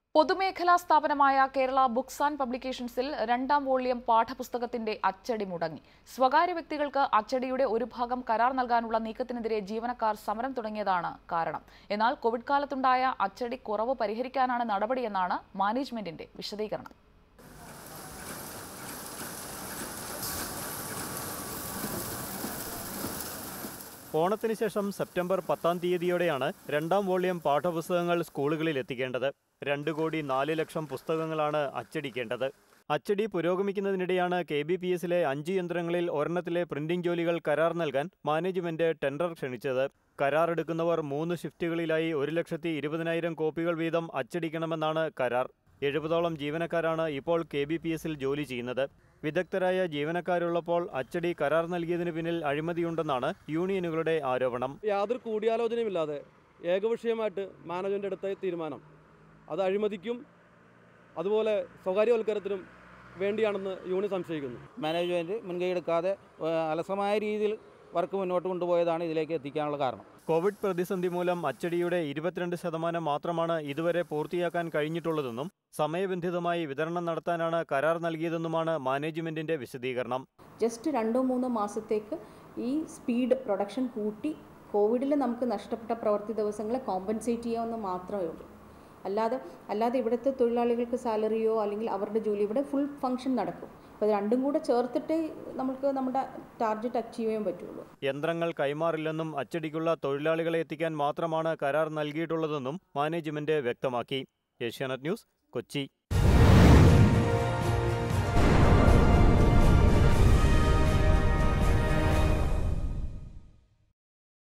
പൊതുമേഖലാ സ്ഥാപനമായ Kerala books and പബ്ലിക്കേഷൻസിൽ രണ്ടാം വോള്യം പാഠപുസ്തകത്തിന്റെ അച്ചടി മുടങ്ങി സ്വകാര്യ വ്യക്തികൾക്ക് അച്ചടിയുടെ ഒരു ഭാഗം കരാർ നൽകാനുള്ള നീക്കത്തിനെതിരെ ജീവനക്കാർ സമരം തുടങ്ങിയതാണ് കാരണം എന്നാൽ കോവിഡ് കാലത്തുണ്ടായ അച്ചടി കുറവ് പരിഹരിക്കാനാണ് നടപടിയെന്നാണ് മാനേജ്മെന്റിന്റെ വിശദീകരണം ഓണത്തിന് ശേഷം സെപ്റ്റംബർ പത്താം തീയതിയോടെയാണ് രണ്ടാം വോള്യം പാഠപുസ്തകങ്ങൾ സ്കൂളുകളിൽ എത്തിക്കേണ്ടത് രണ്ട് കോടി നാല് ലക്ഷം പുസ്തകങ്ങളാണ് അച്ചടിക്കേണ്ടത് അച്ചടി പുരോഗമിക്കുന്നതിനിടെയാണ് കെ ബി പി എസിലെ അഞ്ച് യന്ത്രങ്ങളിൽ ഒരെണ്ണത്തിലെ പ്രിന്റിംഗ് ജോലികൾ കരാർ നൽകാൻ മാനേജ്മെന്റ് ടെൻഡർ ക്ഷണിച്ചത് കരാർ എടുക്കുന്നവർ മൂന്ന് ഷിഫ്റ്റുകളിലായി ഒരു ലക്ഷത്തി ഇരുപതിനായിരം കോപ്പികൾ വീതം അച്ചടിക്കണമെന്നാണ് കരാർ എഴുപതോളം ജീവനക്കാരാണ് ഇപ്പോൾ കെ ബി പി എസിൽ ജോലി ചെയ്യുന്നത് വിദഗ്ധരായ ജീവനക്കാരുള്ളപ്പോൾ അച്ചടി കരാർ നൽകിയതിന് പിന്നിൽ അഴിമതിയുണ്ടെന്നാണ് യൂണിയനുകളുടെ ആരോപണം യാതൊരു കൂടിയാലോചനയുമില്ലാതെ ഏകപക്ഷീയമായിട്ട് മാനേജ്മെൻ്റ് എടുത്ത തീരുമാനം അത് അഴിമതിക്കും അതുപോലെ സ്വകാര്യവൽക്കരണത്തിനും വേണ്ടിയാണെന്ന് യൂണിയൻ സംശയിക്കുന്നു മാനേജ്മെൻറ്റ് മുൻകൈയെടുക്കാതെ ഏഹ്, അലസമായ രീതിയിൽ വർക്ക് മുന്നോട്ട് കൊണ്ടുപോയതാണ് ഇതിലേക്ക് എത്തിക്കാനുള്ള കാരണം കോവിഡ് പ്രതിസന്ധി മൂലം അച്ചടിയുടെ ഇരുപത്തിരണ്ട് ശതമാനം മാത്രമാണ് ഇതുവരെ പൂർത്തിയാക്കാൻ കഴിഞ്ഞിട്ടുള്ളതെന്നും സമയബന്ധിതമായി വിതരണം നടത്താനാണ് കരാർ നൽകിയതെന്നുമാണ് മാനേജ്മെന്റിന്റെ വിശദീകരണം ജസ്റ്റ് രണ്ടോ മൂന്നോ മാസത്തേക്ക് ഈ സ്പീഡ് പ്രൊഡക്ഷൻ കൂട്ടി കോവിഡിൽ നമുക്ക് നഷ്ടപ്പെട്ട പ്രവൃത്തി ദിവസങ്ങളെ കോമ്പൻസേറ്റ് ചെയ്യാമെന്ന് മാത്രമേ ഉള്ളൂ അല്ലാതെ അല്ലാതെ ഇവിടുത്തെ തൊഴിലാളികൾക്ക് സാലറിയോ അല്ലെങ്കിൽ അവരുടെ ജോലി ഇവിടെ ഫുൾ ഫങ്ഷൻ നടക്കും അപ്പോൾ ഇത് രണ്ടും കൂടെ ചേർത്തിട്ടേ നമുക്ക് നമ്മുടെ ടാർഗറ്റ് അച്ചീവ് ചെയ്യാൻ പറ്റുള്ളൂ യന്ത്രങ്ങൾ കൈമാറില്ലെന്നും അച്ചടിക്കുള്ള തൊഴിലാളികളെ എത്തിക്കാൻ മാത്രമാണ് കരാർ നൽകിയിട്ടുള്ളതെന്നും മാനേജ്മെന്റ് വ്യക്തമാക്കി ഏഷ്യാനെറ്റ് ന്യൂസ് കൊച്ചി